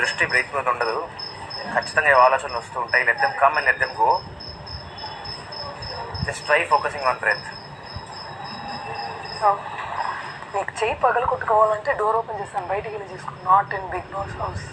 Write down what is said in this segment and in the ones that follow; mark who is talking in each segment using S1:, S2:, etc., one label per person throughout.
S1: దృష్టి బ్రేక్ మీద ఉండదు ఖచ్చితంగా ఈ ఆలోచనలు వస్తూ ఉంటాయి let them come and let them go just try focusing on breath
S2: నీకు చెయ్యి పగలు కొట్టుకోవాలంటే డోర్ ఓపెన్ చేస్తాను బయటికి వెళ్ళి చేసుకో not in big nose house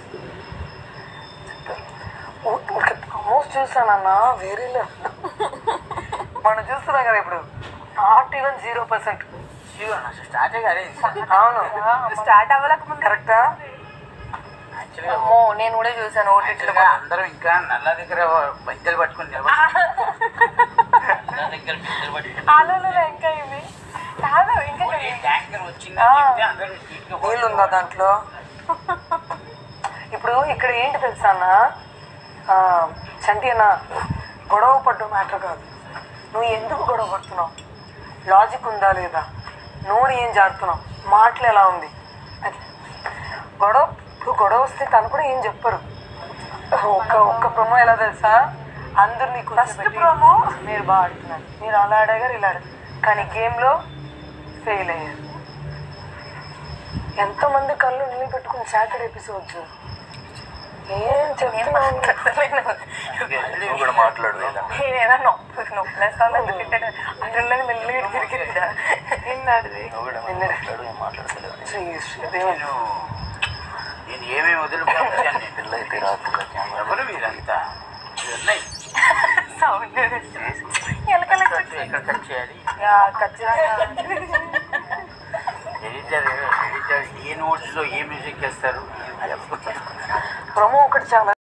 S2: almost చూసానన్నా వేరే మనం చూస్తున్నాం కదా ఇప్పుడు not even zero percent
S3: start కాదు
S2: అవును
S4: స్టార్ట్ అవ్వలేక ముందు
S2: కరెక్టా
S3: యాక్చువల్గా
S4: అమ్మో నేను కూడా చూసాను ఓటీటీలో
S3: యాక్చువల్గా అందరం ఇంకా నల్ల దగ్గర బద్దెలు పట్టుకుని నిలబడి నల్ల దగ్గర బిందెలు పట్టుకుని
S4: ఆలోలో ఇంకా ఇవి కాదు ఇంకా
S3: ఓన్లీ ట్యాంకర్ వచ్చిందని చెప్తే అందరూ నీట్గా
S2: నీళ్ళు ఉందా దాంట్లో ఇప్పుడు ఇక్కడ ఏంటి తెలుసా అన్న ఆ, చంటి అన్న గొడవ పడ్డ మ్యాటర్ కాదు నువ్వు ఎందుకు గొడవ పడుతున్నావు లాజిక్ ఉందా లేదా నోరు ఏం జారుతున్నావు మాటలు ఎలా ఉంది అది గొడవ ఇప్పుడు గొడవ వస్తే తను కూడా ఏం చెప్పరు ఒక్క ఒక్క ప్రొమో ఎలా తెలుసా అందరినీ ఫస్ట్ ప్రొమో మీరు బాగా ఆడుతున్నారు మీరు అలా ఆడాగారు ఇలా ఆడారు కానీ గేమ్లో ఫెయిల్ అయ్యారు ఎంతమంది కళ్ళు నీళ్ళు పెట్టుకుని సాటర్డే ఎపిసోడ్స్ ఏం చెప్తున్నాను
S1: నువ్వు కూడా మాట్లాడు లేదా
S4: నేనేదో నొప్పి నొప్పిలేస్తాను ఎందుకంటే అందులో మెల్లిగా తిరిగి నిన్నది
S1: నువ్వు కూడా మాట్లాడు నేను మాట్లాడతలేదు
S2: శ్రీ శ్రీదేవి
S3: నేను నేను ఏమేమి వదిలిపోతాను నేను
S1: పిల్ల అయితే రాదు కెమెరా
S3: ఎవరు మీరంతా ఇవి ఉన్నాయి
S4: సౌండ్ ఎలకల
S3: ఎక్కడ కట్ చేయాలి
S4: ఖచ్చితంగా
S3: ఎడిటర్ ఎడిటర్ ఏ నోట్స్లో ఏ మ్యూజిక్ వేస్తారు
S2: ప్రొమో ఒకటి చాలా